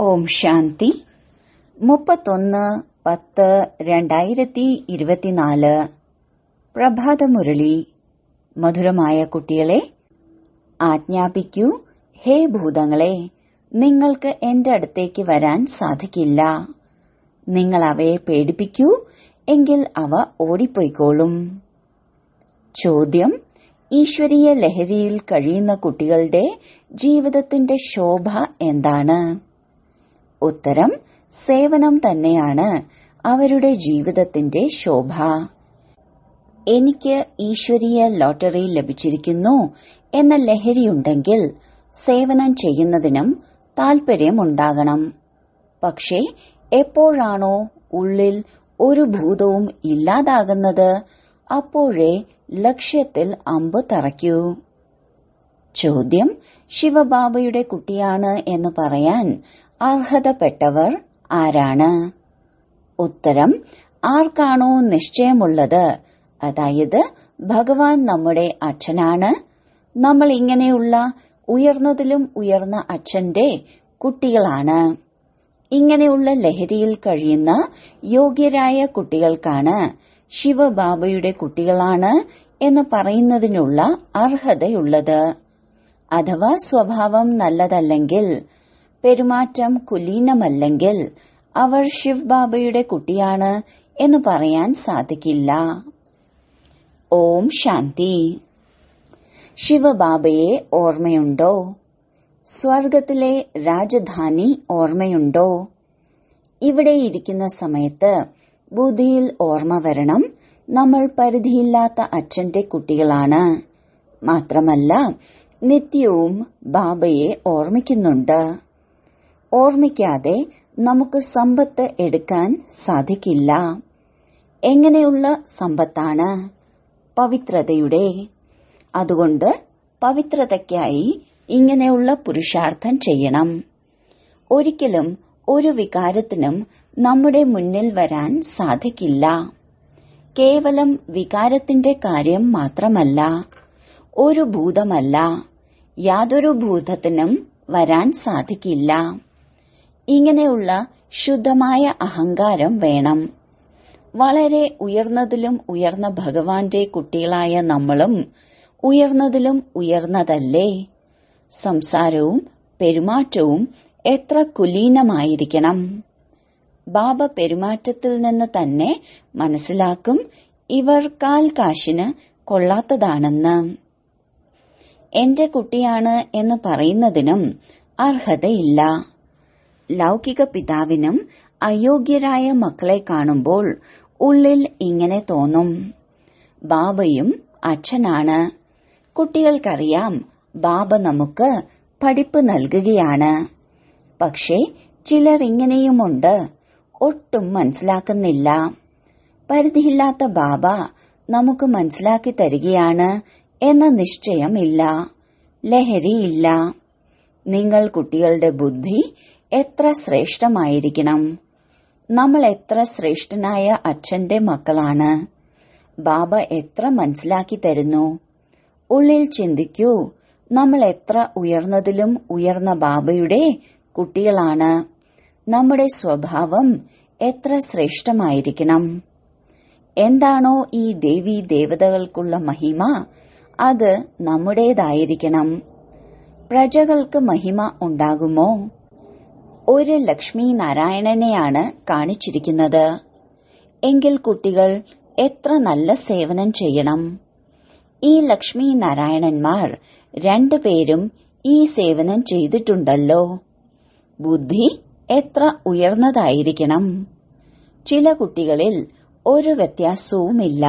ഓം ശാന്തി മുപ്പത്തൊന്ന് പത്ത് രണ്ടായിരത്തി ഇരുപത്തിനാല് പ്രഭാതമുരളി മധുരമായ കുട്ടികളെ ആജ്ഞാപിക്കൂ ഹേ ഭൂതങ്ങളെ നിങ്ങൾക്ക് എന്റെ അടുത്തേക്ക് വരാൻ സാധിക്കില്ല നിങ്ങൾ അവയെ പേടിപ്പിക്കൂ എങ്കിൽ അവ ഓടിപ്പോയിക്കോളും ചോദ്യം ഈശ്വരീയ ലഹരിയിൽ കഴിയുന്ന കുട്ടികളുടെ ജീവിതത്തിന്റെ ശോഭ എന്താണ് ഉത്തരം സേവനം തന്നെയാണ് അവരുടെ ജീവിതത്തിന്റെ ശോഭ എനിക്ക് ഈശ്വരീയ ലോട്ടറി ലഭിച്ചിരിക്കുന്നു എന്ന ലഹരിയുണ്ടെങ്കിൽ സേവനം ചെയ്യുന്നതിനും താൽപര്യമുണ്ടാകണം പക്ഷേ എപ്പോഴാണോ ഉള്ളിൽ ഒരു ഭൂതവും ഇല്ലാതാകുന്നത് അപ്പോഴേ ലക്ഷ്യത്തിൽ അമ്പ് തറയ്ക്കൂ ചോദ്യം ശിവബാബയുടെ കുട്ടിയാണ് എന്ന് പറയാൻ അർഹതപ്പെട്ടവർ ആരാണ് ഉത്തരം ആർക്കാണോ നിശ്ചയമുള്ളത് അതായത് ഭഗവാൻ നമ്മുടെ അച്ഛനാണ് നമ്മൾ ഇങ്ങനെയുള്ള ഉയർന്നതിലും ഉയർന്ന അച്ഛന്റെ കുട്ടികളാണ് ഇങ്ങനെയുള്ള ലഹരിയിൽ കഴിയുന്ന യോഗ്യരായ കുട്ടികൾക്കാണ് ശിവബാബയുടെ കുട്ടികളാണ് എന്ന് പറയുന്നതിനുള്ള അർഹതയുള്ളത് അഥവാ സ്വഭാവം നല്ലതല്ലെങ്കിൽ പെരുമാറ്റം കുലീനമല്ലെങ്കിൽ അവർ ശിവ് ബാബയുടെ കുട്ടിയാണ് എന്ന് പറയാൻ സാധിക്കില്ല ഓം ശാന്തി ശിവബാബയെ ഓർമ്മയുണ്ടോ സ്വർഗത്തിലെ രാജധാനി ഓർമ്മയുണ്ടോ ഇവിടെ ഇരിക്കുന്ന സമയത്ത് ബുദ്ധിയിൽ ഓർമ്മ വരണം നമ്മൾ പരിധിയില്ലാത്ത അച്ഛന്റെ കുട്ടികളാണ് മാത്രമല്ല നിത്യവും ബാബയെ ഓർമ്മിക്കുന്നുണ്ട് ഓർമ്മിക്കാതെ നമുക്ക് സമ്പത്ത് എടുക്കാൻ സാധിക്കില്ല എങ്ങനെയുള്ള സമ്പത്താണ് പവിത്രതയുടെ അതുകൊണ്ട് പവിത്രതയ്ക്കായി ഇങ്ങനെയുള്ള പുരുഷാർത്ഥം ചെയ്യണം ഒരിക്കലും ഒരു വികാരത്തിനും നമ്മുടെ മുന്നിൽ വരാൻ സാധിക്കില്ല കേവലം വികാരത്തിന്റെ കാര്യം മാത്രമല്ല ഒരു ഭൂതമല്ല യാതൊരു ഭൂതത്തിനും വരാൻ സാധിക്കില്ല ഇങ്ങനെയുള്ള ശുദ്ധമായ അഹങ്കാരം വേണം വളരെ ഉയർന്നതിലും ഉയർന്ന ഭഗവാന്റെ കുട്ടികളായ നമ്മളും ഉയർന്നതിലും ഉയർന്നതല്ലേ സംസാരവും പെരുമാറ്റവും എത്ര കുലീനമായിരിക്കണം ബാബ പെരുമാറ്റത്തിൽ നിന്ന് തന്നെ മനസ്സിലാക്കും ഇവർ കാൽ കാശിന് കൊള്ളാത്തതാണെന്ന് എന്റെ കുട്ടിയാണ് എന്ന് പറയുന്നതിനും അർഹതയില്ല ലൗകിക പിതാവിനും അയോഗ്യരായ മക്കളെ കാണുമ്പോൾ ഉള്ളിൽ ഇങ്ങനെ തോന്നും ബാബയും അച്ഛനാണ് കുട്ടികൾക്കറിയാം ബാബ നമുക്ക് പഠിപ്പ് നൽകുകയാണ് പക്ഷേ ചിലർ ഇങ്ങനെയുമുണ്ട് ഒട്ടും മനസ്സിലാക്കുന്നില്ല പരിധിയില്ലാത്ത ബാബ നമുക്ക് മനസ്സിലാക്കി തരികയാണ് എന്ന നിശ്ചയമില്ല ലഹരിയില്ല നിങ്ങൾ കുട്ടികളുടെ ബുദ്ധി എത്ര ശ്രേഷ്ഠമായിരിക്കണം നമ്മൾ എത്ര ശ്രേഷ്ഠനായ അച്ഛന്റെ മക്കളാണ് ബാബ എത്ര മനസ്സിലാക്കി തരുന്നു ഉള്ളിൽ ചിന്തിക്കൂ നമ്മൾ എത്ര ഉയർന്നതിലും ഉയർന്ന ബാബയുടെ കുട്ടികളാണ് നമ്മുടെ സ്വഭാവം എത്ര ശ്രേഷ്ഠമായിരിക്കണം എന്താണോ ഈ ദേവി ദേവതകൾക്കുള്ള മഹിമ അത് നമ്മുടേതായിരിക്കണം പ്രജകൾക്ക് മഹിമ ഉണ്ടാകുമോ ഒരു ലക്ഷ്മി നാരായണനെയാണ് കാണിച്ചിരിക്കുന്നത് എങ്കിൽ കുട്ടികൾ എത്ര നല്ല സേവനം ചെയ്യണം ഈ ലക്ഷ്മി നാരായണന്മാർ രണ്ടുപേരും ഈ സേവനം ചെയ്തിട്ടുണ്ടല്ലോ ബുദ്ധി എത്ര ഉയർന്നതായിരിക്കണം ചില കുട്ടികളിൽ ഒരു വ്യത്യാസവുമില്ല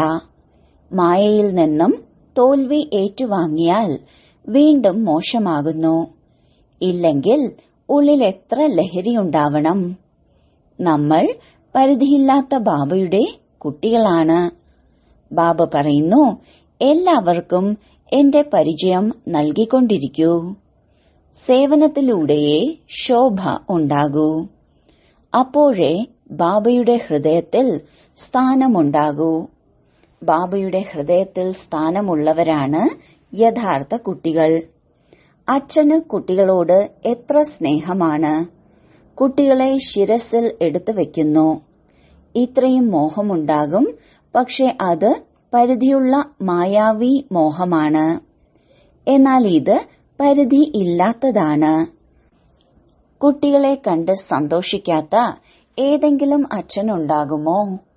മായയിൽ നിന്നും തോൽവി ഏറ്റുവാങ്ങിയാൽ വീണ്ടും മോശമാകുന്നു ഇല്ലെങ്കിൽ ഉള്ളിൽ എത്ര ലഹരിയുണ്ടാവണം നമ്മൾ പരിധിയില്ലാത്ത ബാബയുടെ കുട്ടികളാണ് ബാബ പറയുന്നു എല്ലാവർക്കും എന്റെ പരിചയം നൽകിക്കൊണ്ടിരിക്കൂ സേവനത്തിലൂടെയേ ശോഭ ഉണ്ടാകൂ അപ്പോഴേ ബാബയുടെ ഹൃദയത്തിൽ സ്ഥാനമുണ്ടാകൂ ബാബയുടെ ഹൃദയത്തിൽ സ്ഥാനമുള്ളവരാണ് യഥാർത്ഥ കുട്ടികൾ അച്ഛന് കുട്ടികളോട് എത്ര സ്നേഹമാണ് കുട്ടികളെ ശിരസിൽ എടുത്തു വെക്കുന്നു ഇത്രയും മോഹമുണ്ടാകും പക്ഷെ അത് പരിധിയുള്ള മായാവി മോഹമാണ് എന്നാൽ ഇത് പരിധി ഇല്ലാത്തതാണ് കുട്ടികളെ കണ്ട് സന്തോഷിക്കാത്ത ഏതെങ്കിലും അച്ഛനുണ്ടാകുമോ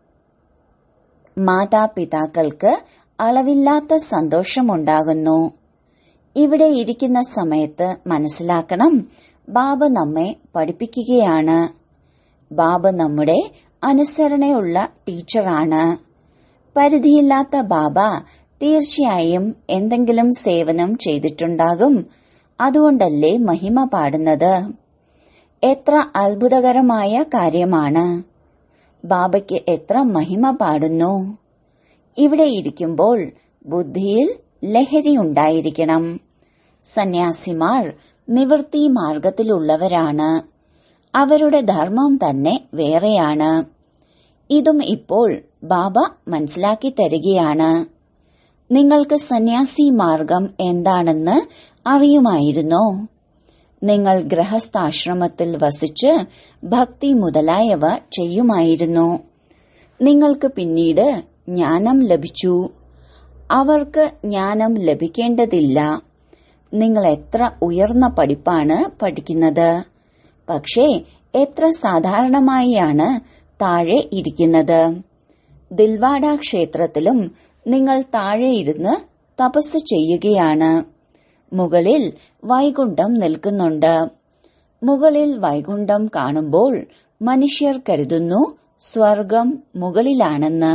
മാതാപിതാക്കൾക്ക് അളവില്ലാത്ത സന്തോഷമുണ്ടാകുന്നു ഇവിടെ ഇരിക്കുന്ന സമയത്ത് മനസ്സിലാക്കണം ബാബ നമ്മെ പഠിപ്പിക്കുകയാണ് ബാബ നമ്മുടെ അനുസരണയുള്ള ടീച്ചറാണ് പരിധിയില്ലാത്ത ബാബ തീർച്ചയായും എന്തെങ്കിലും സേവനം ചെയ്തിട്ടുണ്ടാകും അതുകൊണ്ടല്ലേ മഹിമ പാടുന്നത് എത്ര അത്ഭുതകരമായ കാര്യമാണ് ബാബയ്ക്ക് എത്ര മഹിമ പാടുന്നു ഇവിടെ ഇരിക്കുമ്പോൾ ബുദ്ധിയിൽ ലഹരി ഉണ്ടായിരിക്കണം സന്യാസിമാർ നിവൃത്തി മാർഗത്തിലുള്ളവരാണ് അവരുടെ ധർമ്മം തന്നെ വേറെയാണ് ഇതും ഇപ്പോൾ ബാബ മനസ്സിലാക്കി തരികയാണ് നിങ്ങൾക്ക് സന്യാസി മാർഗം എന്താണെന്ന് അറിയുമായിരുന്നോ നിങ്ങൾ ഗൃഹസ്ഥാശ്രമത്തിൽ വസിച്ച് ഭക്തി മുതലായവ ചെയ്യുമായിരുന്നു നിങ്ങൾക്ക് പിന്നീട് ജ്ഞാനം ലഭിച്ചു അവർക്ക് ജ്ഞാനം ലഭിക്കേണ്ടതില്ല നിങ്ങൾ എത്ര ഉയർന്ന പഠിപ്പാണ് പഠിക്കുന്നത് പക്ഷേ എത്ര സാധാരണമായാണ് താഴെ ഇരിക്കുന്നത് ദിൽവാഡ ക്ഷേത്രത്തിലും നിങ്ങൾ താഴെ ഇരുന്ന് തപസ് ചെയ്യുകയാണ് മുകളിൽ വൈകുണ്ഠം നിൽക്കുന്നുണ്ട് മുകളിൽ വൈകുണ്ഠം കാണുമ്പോൾ മനുഷ്യർ കരുതുന്നു സ്വർഗം മുകളിലാണെന്ന്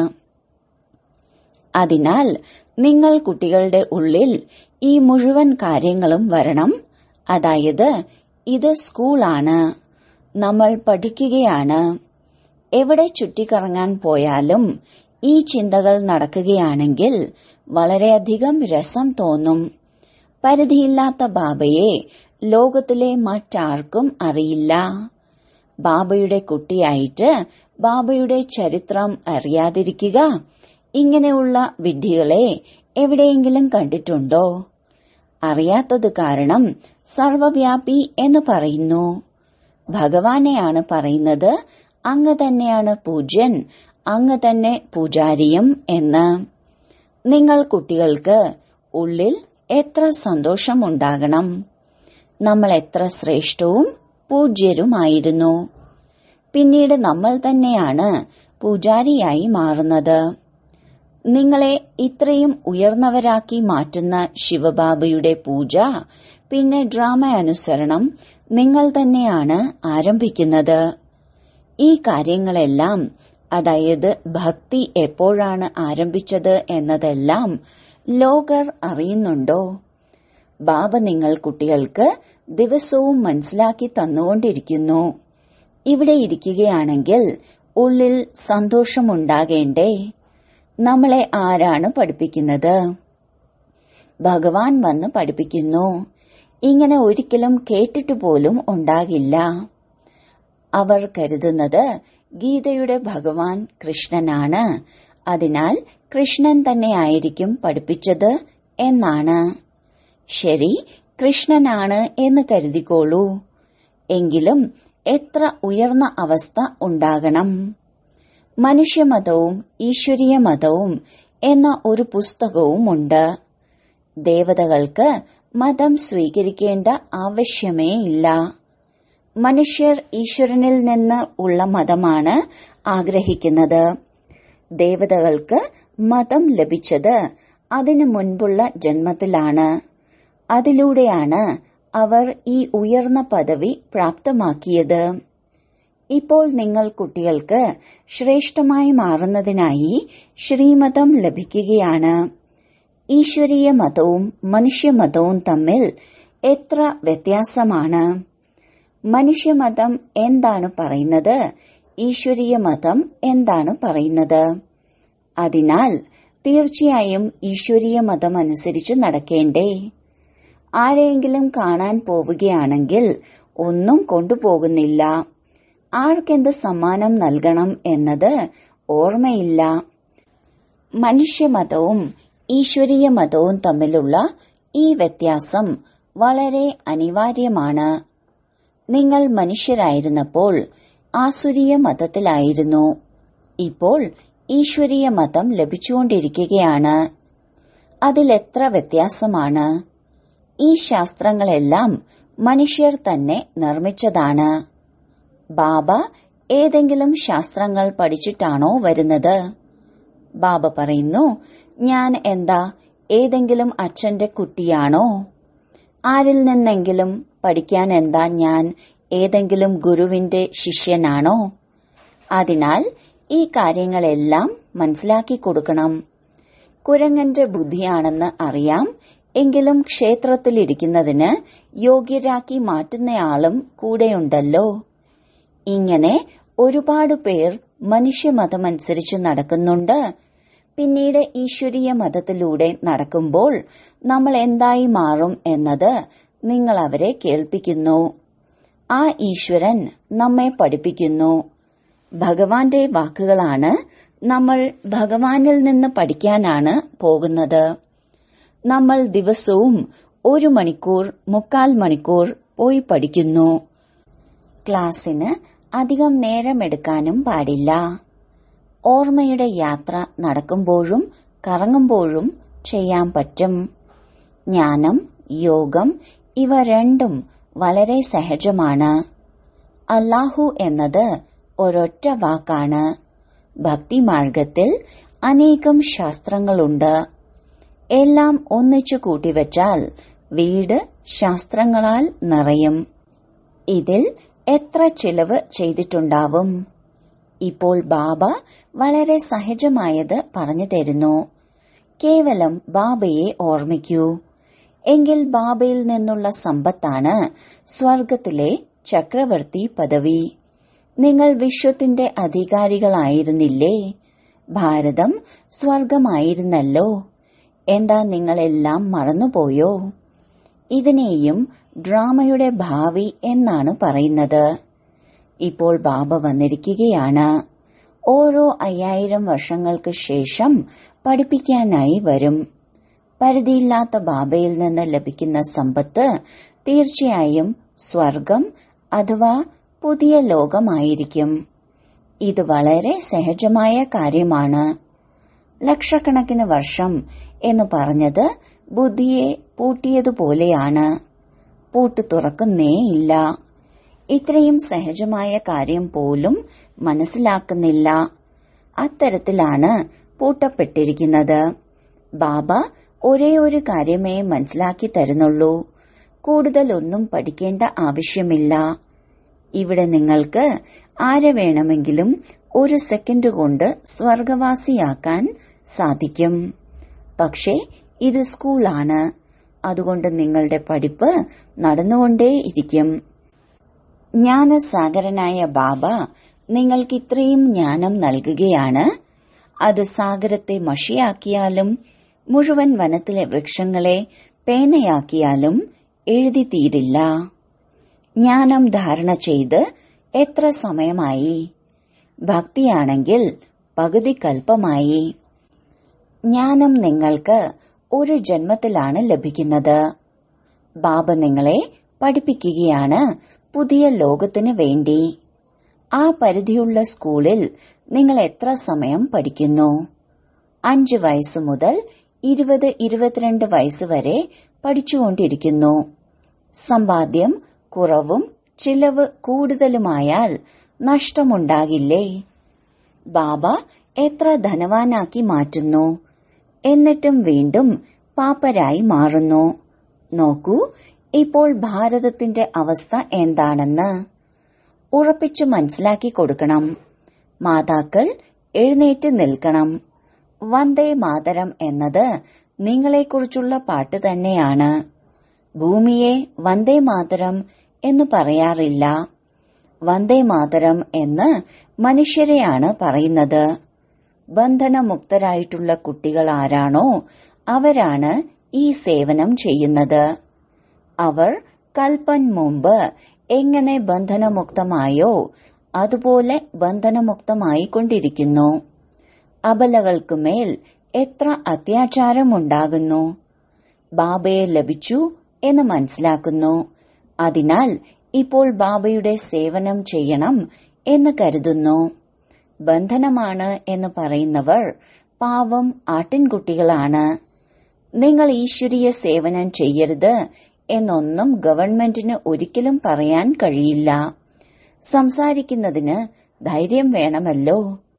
അതിനാൽ നിങ്ങൾ കുട്ടികളുടെ ഉള്ളിൽ ഈ മുഴുവൻ കാര്യങ്ങളും വരണം അതായത് ഇത് സ്കൂളാണ് നമ്മൾ പഠിക്കുകയാണ് എവിടെ ചുറ്റിക്കറങ്ങാൻ പോയാലും ഈ ചിന്തകൾ നടക്കുകയാണെങ്കിൽ വളരെയധികം രസം തോന്നും പരിധിയില്ലാത്ത ബാബയെ ലോകത്തിലെ മറ്റാർക്കും അറിയില്ല ബാബയുടെ കുട്ടിയായിട്ട് ബാബയുടെ ചരിത്രം അറിയാതിരിക്കുക ഇങ്ങനെയുള്ള വിഡ്ഢികളെ എവിടെയെങ്കിലും കണ്ടിട്ടുണ്ടോ അറിയാത്തത് കാരണം സർവവ്യാപി എന്ന് പറയുന്നു ഭഗവാനെയാണ് പറയുന്നത് അങ്ങ് തന്നെയാണ് പൂജ്യൻ അങ്ങ് തന്നെ പൂജാരിയും എന്ന് നിങ്ങൾ കുട്ടികൾക്ക് ഉള്ളിൽ എത്ര സന്തോഷമുണ്ടാകണം നമ്മൾ എത്ര ശ്രേഷ്ഠവും പൂജ്യരുമായിരുന്നു പിന്നീട് നമ്മൾ തന്നെയാണ് പൂജാരിയായി മാറുന്നത് നിങ്ങളെ ഇത്രയും ഉയർന്നവരാക്കി മാറ്റുന്ന ശിവബാബയുടെ പൂജ പിന്നെ ഡ്രാമ അനുസരണം നിങ്ങൾ തന്നെയാണ് ആരംഭിക്കുന്നത് ഈ കാര്യങ്ങളെല്ലാം അതായത് ഭക്തി എപ്പോഴാണ് ആരംഭിച്ചത് എന്നതെല്ലാം ലോകർ അറിയുന്നുണ്ടോ ബാബ നിങ്ങൾ കുട്ടികൾക്ക് ദിവസവും മനസ്സിലാക്കി തന്നുകൊണ്ടിരിക്കുന്നു ഇവിടെ ഇരിക്കുകയാണെങ്കിൽ ഉള്ളിൽ സന്തോഷമുണ്ടാകേണ്ടേ നമ്മളെ ആരാണ് പഠിപ്പിക്കുന്നത് ഭഗവാൻ വന്ന് പഠിപ്പിക്കുന്നു ഇങ്ങനെ ഒരിക്കലും കേട്ടിട്ട് പോലും ഉണ്ടാകില്ല അവർ കരുതുന്നത് ഗീതയുടെ ഭഗവാൻ കൃഷ്ണനാണ് അതിനാൽ കൃഷ്ണൻ തന്നെയായിരിക്കും പഠിപ്പിച്ചത് എന്നാണ് ശരി കൃഷ്ണനാണ് എന്ന് കരുതിക്കോളൂ എങ്കിലും എത്ര ഉയർന്ന അവസ്ഥ ഉണ്ടാകണം മനുഷ്യമതവും ഈശ്വരീയ മതവും എന്ന ഒരു പുസ്തകവുമുണ്ട് ദേവതകൾക്ക് മതം സ്വീകരിക്കേണ്ട ആവശ്യമേ ഇല്ല മനുഷ്യർ ഈശ്വരനിൽ നിന്ന് ഉള്ള മതമാണ് ആഗ്രഹിക്കുന്നത് ദേവതകൾക്ക് മതം ലഭിച്ചത് അതിനു മുൻപുള്ള ജന്മത്തിലാണ് അതിലൂടെയാണ് അവർ ഈ ഉയർന്ന പദവി പ്രാപ്തമാക്കിയത് ഇപ്പോൾ നിങ്ങൾ കുട്ടികൾക്ക് ശ്രേഷ്ഠമായി മാറുന്നതിനായി ശ്രീമതം ലഭിക്കുകയാണ് ഈശ്വരീയ മതവും മനുഷ്യമതവും തമ്മിൽ എത്ര വ്യത്യാസമാണ് മനുഷ്യമതം എന്താണ് പറയുന്നത് ഈശ്വരീയ മതം എന്താണ് പറയുന്നത് അതിനാൽ തീർച്ചയായും ഈശ്വരീയ മതം അനുസരിച്ച് നടക്കേണ്ടേ ആരെയെങ്കിലും കാണാൻ പോവുകയാണെങ്കിൽ ഒന്നും കൊണ്ടുപോകുന്നില്ല ആർക്കെന്ത് സമ്മാനം നൽകണം എന്നത് ഓർമ്മയില്ല മനുഷ്യമതവും ഈശ്വരീയ മതവും തമ്മിലുള്ള ഈ വ്യത്യാസം വളരെ അനിവാര്യമാണ് നിങ്ങൾ മനുഷ്യരായിരുന്നപ്പോൾ ആസുരീയ മതത്തിലായിരുന്നു ഇപ്പോൾ ഈശ്വരീയ മതം ലഭിച്ചുകൊണ്ടിരിക്കുകയാണ് അതിലെത്ര വ്യത്യാസമാണ് ഈ ശാസ്ത്രങ്ങളെല്ലാം മനുഷ്യർ തന്നെ നിർമ്മിച്ചതാണ് ബാബ ഏതെങ്കിലും ശാസ്ത്രങ്ങൾ പഠിച്ചിട്ടാണോ വരുന്നത് ബാബ പറയുന്നു ഞാൻ എന്താ ഏതെങ്കിലും അച്ഛന്റെ കുട്ടിയാണോ ആരിൽ നിന്നെങ്കിലും പഠിക്കാൻ എന്താ ഞാൻ ഏതെങ്കിലും ഗുരുവിന്റെ ശിഷ്യനാണോ അതിനാൽ ഈ കാര്യങ്ങളെല്ലാം മനസ്സിലാക്കി കൊടുക്കണം കുരങ്ങന്റെ ബുദ്ധിയാണെന്ന് അറിയാം എങ്കിലും ക്ഷേത്രത്തിലിരിക്കുന്നതിന് യോഗ്യരാക്കി മാറ്റുന്നയാളും കൂടെയുണ്ടല്ലോ ഇങ്ങനെ ഒരുപാട് പേർ മനുഷ്യമതമനുസരിച്ച് നടക്കുന്നുണ്ട് പിന്നീട് ഈശ്വരീയ മതത്തിലൂടെ നടക്കുമ്പോൾ നമ്മൾ എന്തായി മാറും എന്നത് നിങ്ങൾ അവരെ കേൾപ്പിക്കുന്നു ആ ഈശ്വരൻ നമ്മെ പഠിപ്പിക്കുന്നു ഭഗവാന്റെ വാക്കുകളാണ് നമ്മൾ ഭഗവാനിൽ നിന്ന് പഠിക്കാനാണ് പോകുന്നത് നമ്മൾ ദിവസവും ഒരു മണിക്കൂർ മുക്കാൽ മണിക്കൂർ പോയി പഠിക്കുന്നു ക്ലാസ്സിന് അധികം നേരമെടുക്കാനും പാടില്ല ഓർമ്മയുടെ യാത്ര നടക്കുമ്പോഴും കറങ്ങുമ്പോഴും ചെയ്യാൻ പറ്റും ജ്ഞാനം യോഗം ഇവ രണ്ടും വളരെ സഹജമാണ് അല്ലാഹു എന്നത് ഒരൊറ്റ വാക്കാണ് ഭക്തിമാർഗത്തിൽ അനേകം ശാസ്ത്രങ്ങളുണ്ട് എല്ലാം ഒന്നിച്ചു കൂട്ടിവച്ചാൽ വീട് ശാസ്ത്രങ്ങളാൽ നിറയും ഇതിൽ എത്ര ചിലവ് ചെയ്തിട്ടുണ്ടാവും ഇപ്പോൾ ബാബ വളരെ സഹജമായത് പറഞ്ഞു തരുന്നു കേവലം ബാബയെ ഓർമ്മിക്കൂ എങ്കിൽ ബാബയിൽ നിന്നുള്ള സമ്പത്താണ് സ്വർഗത്തിലെ ചക്രവർത്തി പദവി നിങ്ങൾ വിശ്വത്തിന്റെ അധികാരികളായിരുന്നില്ലേ ഭാരതം സ്വർഗമായിരുന്നല്ലോ എന്താ നിങ്ങളെല്ലാം മറന്നുപോയോ ഇതിനെയും ഡ്രാമയുടെ ഭാവി എന്നാണ് പറയുന്നത് ഇപ്പോൾ ബാബ വന്നിരിക്കുകയാണ് ഓരോ അയ്യായിരം വർഷങ്ങൾക്ക് ശേഷം പഠിപ്പിക്കാനായി വരും പരിധിയില്ലാത്ത ബാബയിൽ നിന്ന് ലഭിക്കുന്ന സമ്പത്ത് തീർച്ചയായും സ്വർഗം അഥവാ പുതിയ ലോകമായിരിക്കും ഇത് വളരെ സഹജമായ കാര്യമാണ് ലക്ഷക്കണക്കിന് വർഷം എന്ന് പറഞ്ഞത് ബുദ്ധിയെ പൂട്ടിയതുപോലെയാണ് പൂട്ട് തുറക്കുന്നേയില്ല ഇത്രയും സഹജമായ കാര്യം പോലും മനസ്സിലാക്കുന്നില്ല അത്തരത്തിലാണ് പൂട്ടപ്പെട്ടിരിക്കുന്നത് ബാബ ഒരേ ഒരു കാര്യമേ മനസ്സിലാക്കി തരുന്നുള്ളൂ കൂടുതലൊന്നും പഠിക്കേണ്ട ആവശ്യമില്ല ഇവിടെ നിങ്ങൾക്ക് ആരെ വേണമെങ്കിലും ഒരു സെക്കൻഡ് കൊണ്ട് സ്വർഗവാസിയാക്കാൻ സാധിക്കും പക്ഷേ ഇത് സ്കൂളാണ് അതുകൊണ്ട് നിങ്ങളുടെ പഠിപ്പ് നടന്നുകൊണ്ടേയിരിക്കും ജ്ഞാനസാഗരനായ ബാബ നിങ്ങൾക്ക് ഇത്രയും ജ്ഞാനം നൽകുകയാണ് അത് സാഗരത്തെ മഷിയാക്കിയാലും മുഴുവൻ വനത്തിലെ വൃക്ഷങ്ങളെ പേനയാക്കിയാലും എഴുതി തീരില്ല ജ്ഞാനം ധാരണ ചെയ്ത് എത്ര സമയമായി ഭക്തിയാണെങ്കിൽ പകുതി കൽപ്പമായി ജ്ഞാനം നിങ്ങൾക്ക് ഒരു ജന്മത്തിലാണ് ലഭിക്കുന്നത് ബാബ നിങ്ങളെ പഠിപ്പിക്കുകയാണ് പുതിയ ലോകത്തിന് വേണ്ടി ആ പരിധിയുള്ള സ്കൂളിൽ നിങ്ങൾ എത്ര സമയം പഠിക്കുന്നു അഞ്ച് വയസ്സ് മുതൽ ഇരുപത് ഇരുപത്തിരണ്ട് വയസ്സ് വരെ പഠിച്ചുകൊണ്ടിരിക്കുന്നു സമ്പാദ്യം കുറവും ചിലവ് കൂടുതലുമായാൽ നഷ്ടമുണ്ടാകില്ലേ ബാബ എത്ര ധനവാനാക്കി മാറ്റുന്നു എന്നിട്ടും വീണ്ടും പാപ്പരായി മാറുന്നു നോക്കൂ ഇപ്പോൾ ഭാരതത്തിന്റെ അവസ്ഥ എന്താണെന്ന് ഉറപ്പിച്ചു മനസ്സിലാക്കി കൊടുക്കണം മാതാക്കൾ എഴുന്നേറ്റ് നിൽക്കണം വന്ദേ മാതരം എന്നത് നിങ്ങളെക്കുറിച്ചുള്ള പാട്ട് തന്നെയാണ് ഭൂമിയെ വന്ദേ മാതരം എന്ന് പറയാറില്ല വന്ദേ മാതരം എന്ന് മനുഷ്യരെയാണ് പറയുന്നത് ബന്ധനമുക്തരായിട്ടുള്ള കുട്ടികൾ ആരാണോ അവരാണ് ഈ സേവനം ചെയ്യുന്നത് അവർ കൽപ്പൻ മുമ്പ് എങ്ങനെ ബന്ധനമുക്തമായോ അതുപോലെ ബന്ധനമുക്തമായിക്കൊണ്ടിരിക്കുന്നു അബലകൾക്കുമേൽ എത്ര അത്യാചാരമുണ്ടാകുന്നു ബാബയെ ലഭിച്ചു എന്ന് മനസ്സിലാക്കുന്നു അതിനാൽ ഇപ്പോൾ ബാബയുടെ സേവനം ചെയ്യണം എന്ന് കരുതുന്നു ബന്ധനമാണ് എന്ന് പറയുന്നവർ പാവം ആട്ടിൻകുട്ടികളാണ് നിങ്ങൾ ഈശ്വരീയ സേവനം ചെയ്യരുത് എന്നൊന്നും ഗവൺമെന്റിന് ഒരിക്കലും പറയാൻ കഴിയില്ല സംസാരിക്കുന്നതിന് ധൈര്യം വേണമല്ലോ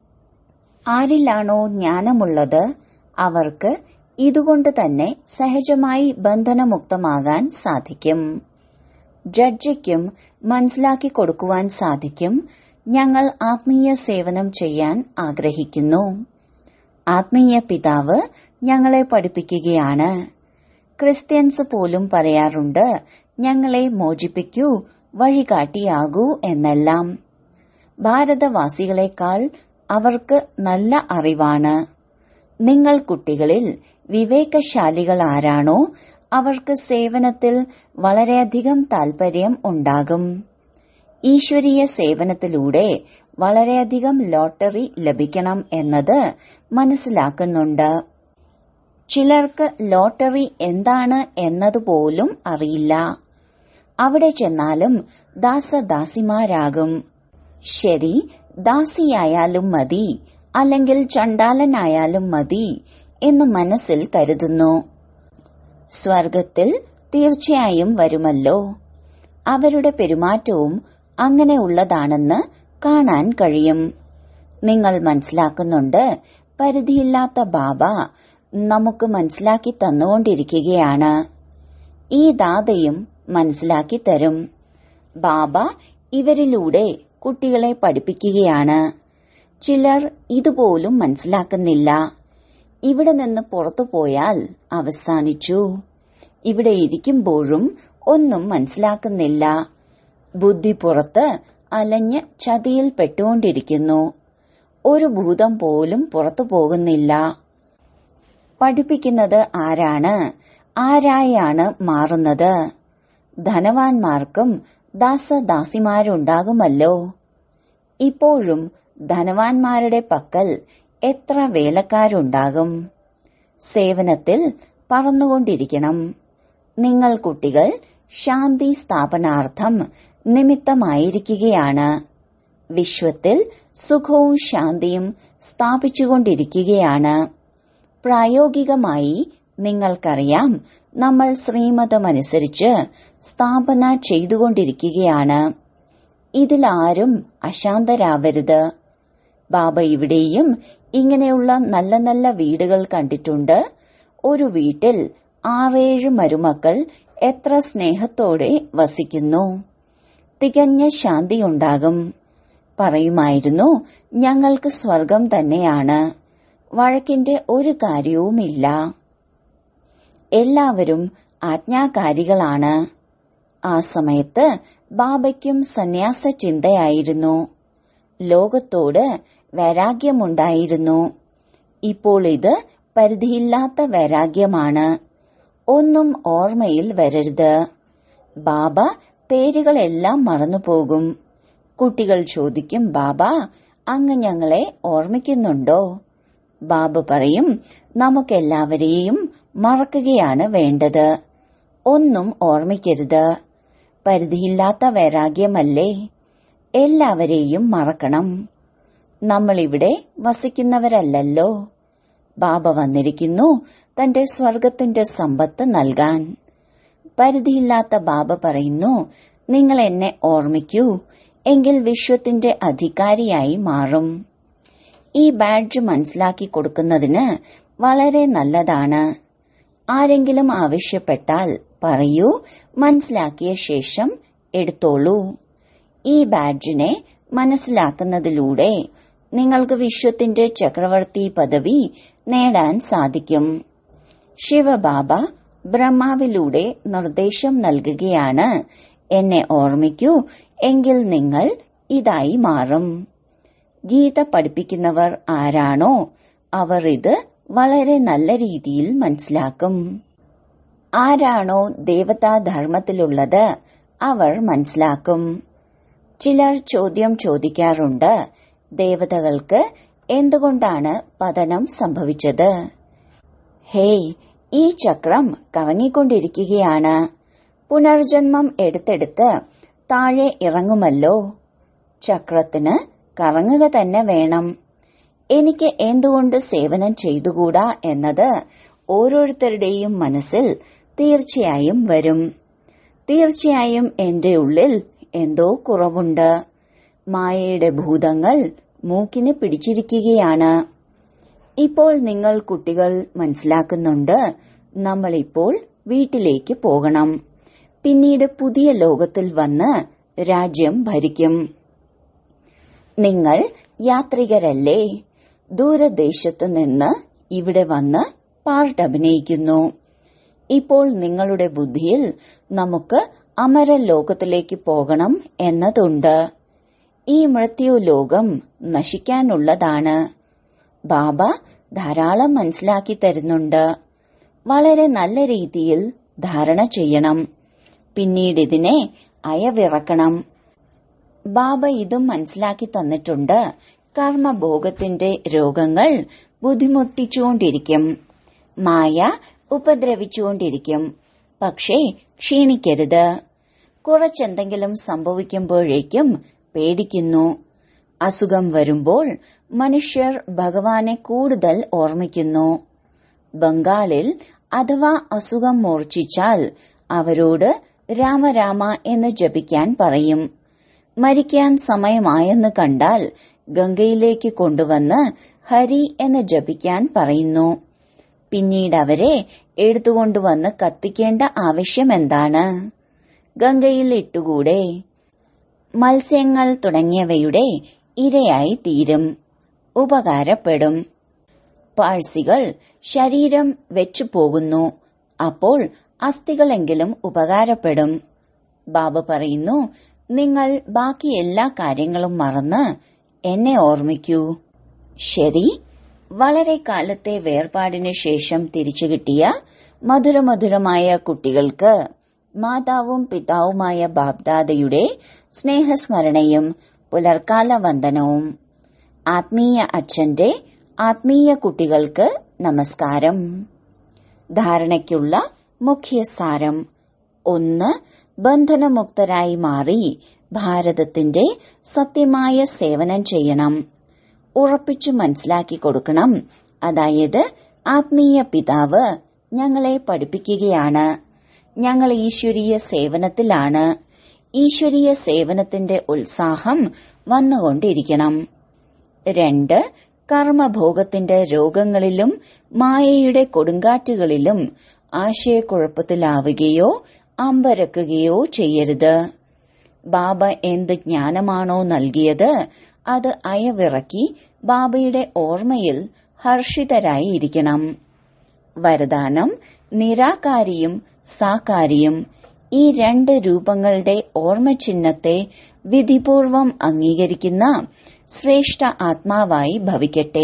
ആരിലാണോ ജ്ഞാനമുള്ളത് അവർക്ക് ഇതുകൊണ്ട് തന്നെ സഹജമായി ബന്ധനമുക്തമാകാൻ സാധിക്കും ജഡ്ജിക്കും മനസ്സിലാക്കി കൊടുക്കുവാൻ സാധിക്കും ഞങ്ങൾ ആത്മീയ സേവനം ചെയ്യാൻ ആഗ്രഹിക്കുന്നു ആത്മീയ പിതാവ് ഞങ്ങളെ പഠിപ്പിക്കുകയാണ് ക്രിസ്ത്യൻസ് പോലും പറയാറുണ്ട് ഞങ്ങളെ മോചിപ്പിക്കൂ വഴികാട്ടിയാകൂ എന്നെല്ലാം ഭാരതവാസികളെക്കാൾ അവർക്ക് നല്ല അറിവാണ് നിങ്ങൾ കുട്ടികളിൽ വിവേകശാലികൾ ആരാണോ അവർക്ക് സേവനത്തിൽ വളരെയധികം താൽപര്യം ഉണ്ടാകും ഈശ്വരീയ സേവനത്തിലൂടെ വളരെയധികം ലോട്ടറി ലഭിക്കണം എന്നത് മനസ്സിലാക്കുന്നുണ്ട് ചിലർക്ക് ലോട്ടറി എന്താണ് എന്നതുപോലും അറിയില്ല അവിടെ ചെന്നാലും ദാസദാസിമാരാകും ശരി ദാസിയായാലും മതി അല്ലെങ്കിൽ ചണ്ടാലനായാലും മതി എന്ന് മനസ്സിൽ കരുതുന്നു സ്വർഗത്തിൽ തീർച്ചയായും വരുമല്ലോ അവരുടെ പെരുമാറ്റവും അങ്ങനെയുള്ളതാണെന്ന് കാണാൻ കഴിയും നിങ്ങൾ മനസ്സിലാക്കുന്നുണ്ട് പരിധിയില്ലാത്ത ബാബ നമുക്ക് മനസ്സിലാക്കി തന്നുകൊണ്ടിരിക്കുകയാണ് ഈ ദാതയും മനസ്സിലാക്കി തരും ബാബ ഇവരിലൂടെ കുട്ടികളെ പഠിപ്പിക്കുകയാണ് ചിലർ ഇതുപോലും മനസ്സിലാക്കുന്നില്ല ഇവിടെ നിന്ന് പുറത്തു പോയാൽ അവസാനിച്ചു ഇവിടെ ഇരിക്കുമ്പോഴും ഒന്നും മനസ്സിലാക്കുന്നില്ല ബുദ്ധി പുറത്ത് അലഞ്ഞ് ചതിയിൽ പെട്ടുകൊണ്ടിരിക്കുന്നു ഒരു ഭൂതം പോലും പുറത്തു പോകുന്നില്ല പഠിപ്പിക്കുന്നത് ആരാണ് ആരായാണ് മാറുന്നത് ധനവാന്മാർക്കും ദാസദാസിമാരുണ്ടാകുമല്ലോ ഇപ്പോഴും ധനവാന്മാരുടെ പക്കൽ എത്ര വേലക്കാരുണ്ടാകും സേവനത്തിൽ പറന്നുകൊണ്ടിരിക്കണം നിങ്ങൾ കുട്ടികൾ ശാന്തി സ്ഥാപനാർത്ഥം നിമിത്തമായിരിക്കുകയാണ് വിശ്വത്തിൽ സുഖവും ശാന്തിയും സ്ഥാപിച്ചുകൊണ്ടിരിക്കുകയാണ് പ്രായോഗികമായി നിങ്ങൾക്കറിയാം നമ്മൾ ശ്രീമതമനുസരിച്ച് സ്ഥാപന ചെയ്തുകൊണ്ടിരിക്കുകയാണ് ഇതിലാരും അശാന്തരാവരുത് ബാബ ഇവിടെയും ഇങ്ങനെയുള്ള നല്ല നല്ല വീടുകൾ കണ്ടിട്ടുണ്ട് ഒരു വീട്ടിൽ ആറേഴ് മരുമക്കൾ എത്ര സ്നേഹത്തോടെ വസിക്കുന്നു തികഞ്ഞ ശാന്തിയുണ്ടാകും പറയുമായിരുന്നു ഞങ്ങൾക്ക് സ്വർഗം തന്നെയാണ് വഴക്കിന്റെ ഒരു കാര്യവുമില്ല എല്ലാവരും ആജ്ഞാകാരികളാണ് ആ സമയത്ത് ബാബയ്ക്കും സന്യാസ ചിന്തയായിരുന്നു ലോകത്തോട് വൈരാഗ്യമുണ്ടായിരുന്നു ഇപ്പോൾ ഇത് പരിധിയില്ലാത്ത വൈരാഗ്യമാണ് ഒന്നും ഓർമ്മയിൽ വരരുത് ബാബ പേരുകളെല്ലാം മറന്നുപോകും കുട്ടികൾ ചോദിക്കും ബാബ അങ്ങ് ഞങ്ങളെ ഓർമ്മിക്കുന്നുണ്ടോ ബാബ പറയും നമുക്കെല്ലാവരെയും മറക്കുകയാണ് വേണ്ടത് ഒന്നും ഓർമ്മിക്കരുത് പരിധിയില്ലാത്ത വൈരാഗ്യമല്ലേ എല്ലാവരെയും മറക്കണം നമ്മളിവിടെ വസിക്കുന്നവരല്ലല്ലോ ബാബ വന്നിരിക്കുന്നു തന്റെ സ്വർഗത്തിന്റെ സമ്പത്ത് നൽകാൻ പരിധിയില്ലാത്ത ബാബ പറയുന്നു നിങ്ങൾ എന്നെ ഓർമ്മിക്കൂ എങ്കിൽ വിശ്വത്തിന്റെ അധികാരിയായി മാറും ഈ ബാഡ്ജ് മനസ്സിലാക്കി കൊടുക്കുന്നതിന് വളരെ നല്ലതാണ് ആരെങ്കിലും ആവശ്യപ്പെട്ടാൽ പറയൂ മനസ്സിലാക്കിയ ശേഷം എടുത്തോളൂ ഈ ബാഡ്ജിനെ മനസ്സിലാക്കുന്നതിലൂടെ നിങ്ങൾക്ക് വിശ്വത്തിന്റെ ചക്രവർത്തി പദവി നേടാൻ സാധിക്കും ശിവബാബ ബ്രഹ്മാവിലൂടെ നിർദ്ദേശം നൽകുകയാണ് എന്നെ ഓർമ്മിക്കൂ എങ്കിൽ നിങ്ങൾ ഇതായി മാറും ഗീത പഠിപ്പിക്കുന്നവർ ആരാണോ അവർ ഇത് വളരെ നല്ല രീതിയിൽ മനസ്സിലാക്കും ആരാണോ ദേവതാധർമ്മത്തിലുള്ളത് അവർ മനസ്സിലാക്കും ചിലർ ചോദ്യം ചോദിക്കാറുണ്ട് ദേവതകൾക്ക് എന്തുകൊണ്ടാണ് പതനം സംഭവിച്ചത് ഹേയ് ഈ ചക്രം കറങ്ങിക്കൊണ്ടിരിക്കുകയാണ് പുനർജന്മം എടുത്തെടുത്ത് താഴെ ഇറങ്ങുമല്ലോ ചക്രത്തിന് കറങ്ങുക തന്നെ വേണം എനിക്ക് എന്തുകൊണ്ട് സേവനം ചെയ്തുകൂടാ എന്നത് ഓരോരുത്തരുടെയും മനസ്സിൽ തീർച്ചയായും വരും തീർച്ചയായും എന്റെ ഉള്ളിൽ എന്തോ കുറവുണ്ട് മായയുടെ ഭൂതങ്ങൾ മൂക്കിന് പിടിച്ചിരിക്കുകയാണ് ഇപ്പോൾ നിങ്ങൾ കുട്ടികൾ മനസ്സിലാക്കുന്നുണ്ട് നമ്മളിപ്പോൾ വീട്ടിലേക്ക് പോകണം പിന്നീട് പുതിയ ലോകത്തിൽ വന്ന് രാജ്യം ഭരിക്കും നിങ്ങൾ യാത്രികരല്ലേ ദൂരദേശത്തു നിന്ന് ഇവിടെ വന്ന് പാർട്ട് അഭിനയിക്കുന്നു ഇപ്പോൾ നിങ്ങളുടെ ബുദ്ധിയിൽ നമുക്ക് അമര ലോകത്തിലേക്ക് പോകണം എന്നതുണ്ട് ഈ മൃത്യു ലോകം നശിക്കാനുള്ളതാണ് ബാബ ധാരാളം മനസ്സിലാക്കി തരുന്നുണ്ട് വളരെ നല്ല രീതിയിൽ ധാരണ ചെയ്യണം പിന്നീട് ഇതിനെ അയവിറക്കണം ബാബ ഇതും മനസ്സിലാക്കി തന്നിട്ടുണ്ട് കർമ്മഭോഗത്തിന്റെ രോഗങ്ങൾ ബുദ്ധിമുട്ടിച്ചുകൊണ്ടിരിക്കും മായ ഉപദ്രവിച്ചുകൊണ്ടിരിക്കും പക്ഷേ ക്ഷീണിക്കരുത് കുറച്ചെന്തെങ്കിലും സംഭവിക്കുമ്പോഴേക്കും പേടിക്കുന്നു അസുഖം വരുമ്പോൾ മനുഷ്യർ ഭഗവാനെ കൂടുതൽ ഓർമ്മിക്കുന്നു ബംഗാളിൽ അഥവാ അസുഖം മൂർച്ഛിച്ചാൽ അവരോട് രാമരാമ എന്ന് ജപിക്കാൻ പറയും മരിക്കാൻ സമയമായെന്ന് കണ്ടാൽ ഗംഗയിലേക്ക് കൊണ്ടുവന്ന് ഹരി എന്ന് ജപിക്കാൻ പറയുന്നു പിന്നീട് അവരെ എടുത്തുകൊണ്ടുവന്ന് കത്തിക്കേണ്ട ആവശ്യം എന്താണ് ഗംഗയിൽ ഇട്ടുകൂടെ മത്സ്യങ്ങൾ തുടങ്ങിയവയുടെ ഇരയായി തീരും ഉപകാരപ്പെടും പാഴ്സികൾ ശരീരം വെച്ചു പോകുന്നു അപ്പോൾ അസ്ഥികളെങ്കിലും ഉപകാരപ്പെടും ബാബ പറയുന്നു നിങ്ങൾ ബാക്കി എല്ലാ കാര്യങ്ങളും മറന്ന് എന്നെ ഓർമ്മിക്കൂ ശരി വളരെ കാലത്തെ വേർപാടിന് ശേഷം തിരിച്ചു കിട്ടിയ മധുരമധുരമായ കുട്ടികൾക്ക് മാതാവും പിതാവുമായ ബാബ്ദാദയുടെ സ്നേഹസ്മരണയും പുലർക്കാല വന്ദനവും ആത്മീയ അച്ഛന്റെ ആത്മീയ കുട്ടികൾക്ക് നമസ്കാരം ധാരണയ്ക്കുള്ള മുഖ്യസാരം ഒന്ന് ബന്ധനമുക്തരായി മാറി ഭാരതത്തിന്റെ സത്യമായ സേവനം ചെയ്യണം ഉറപ്പിച്ചു മനസ്സിലാക്കി കൊടുക്കണം അതായത് ആത്മീയ പിതാവ് ഞങ്ങളെ പഠിപ്പിക്കുകയാണ് ഞങ്ങൾ ഈശ്വരീയ സേവനത്തിലാണ് ഈശ്വരീയ സേവനത്തിന്റെ ഉത്സാഹം വന്നുകൊണ്ടിരിക്കണം രണ്ട് കർമ്മഭോഗത്തിന്റെ രോഗങ്ങളിലും മായയുടെ കൊടുങ്കാറ്റുകളിലും ആശയക്കുഴപ്പത്തിലാവുകയോ അമ്പരക്കുകയോ ചെയ്യരുത് ബാബ എന്ത് ജ്ഞാനമാണോ നൽകിയത് അത് അയവിറക്കി ബാബയുടെ ഓർമ്മയിൽ ഹർഷിതരായി ഇരിക്കണം വരദാനം നിരാകാരിയും സാകാരിയും ഈ രണ്ട് രൂപങ്ങളുടെ ഓർമ്മചിഹ്നത്തെ വിധിപൂർവം അംഗീകരിക്കുന്ന ശ്രേഷ്ഠ ആത്മാവായി ഭവിക്കട്ടെ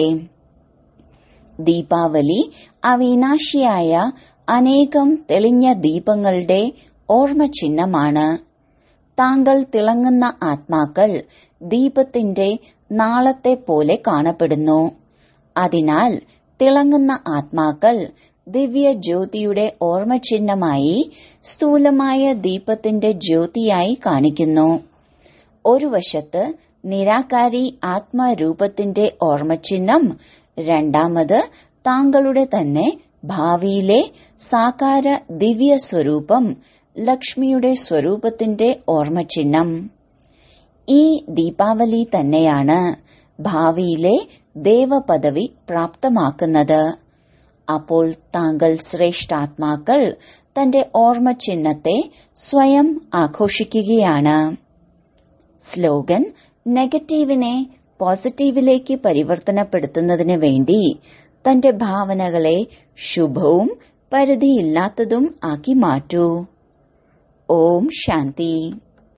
ദീപാവലി അവിനാശിയായ അനേകം തെളിഞ്ഞ ദീപങ്ങളുടെ ഓർമ്മചിഹ്നമാണ് താങ്കൾ തിളങ്ങുന്ന ആത്മാക്കൾ ദീപത്തിന്റെ നാളത്തെ പോലെ കാണപ്പെടുന്നു അതിനാൽ തിളങ്ങുന്ന ആത്മാക്കൾ ദിവ്യ ജ്യോതിയുടെ ഓർമ്മചിഹ്നമായി സ്ഥൂലമായ ദീപത്തിന്റെ ജ്യോതിയായി കാണിക്കുന്നു ഒരു വശത്ത് നിരാകാരി ആത്മരൂപത്തിന്റെ ഓർമ്മചിഹ്നം രണ്ടാമത് താങ്കളുടെ തന്നെ ഭാവിയിലെ സാകാര ദിവ്യ സ്വരൂപം ലക്ഷ്മിയുടെ സ്വരൂപത്തിന്റെ ഓർമ്മചിഹ്നം ഈ ദീപാവലി തന്നെയാണ് ഭാവിയിലെ ദേവപദവി പ്രാപ്തമാക്കുന്നത് അപ്പോൾ താങ്കൾ ശ്രേഷ്ഠാത്മാക്കൾ തന്റെ ഓർമ്മചിഹ്നത്തെ സ്വയം ആഘോഷിക്കുകയാണ് സ്ലോഗൻ നെഗറ്റീവിനെ പോസിറ്റീവിലേക്ക് പരിവർത്തനപ്പെടുത്തുന്നതിന് വേണ്ടി തന്റെ ഭാവനകളെ ശുഭവും പരിധിയില്ലാത്തതും ആക്കി മാറ്റൂ ഓം ശാന്തി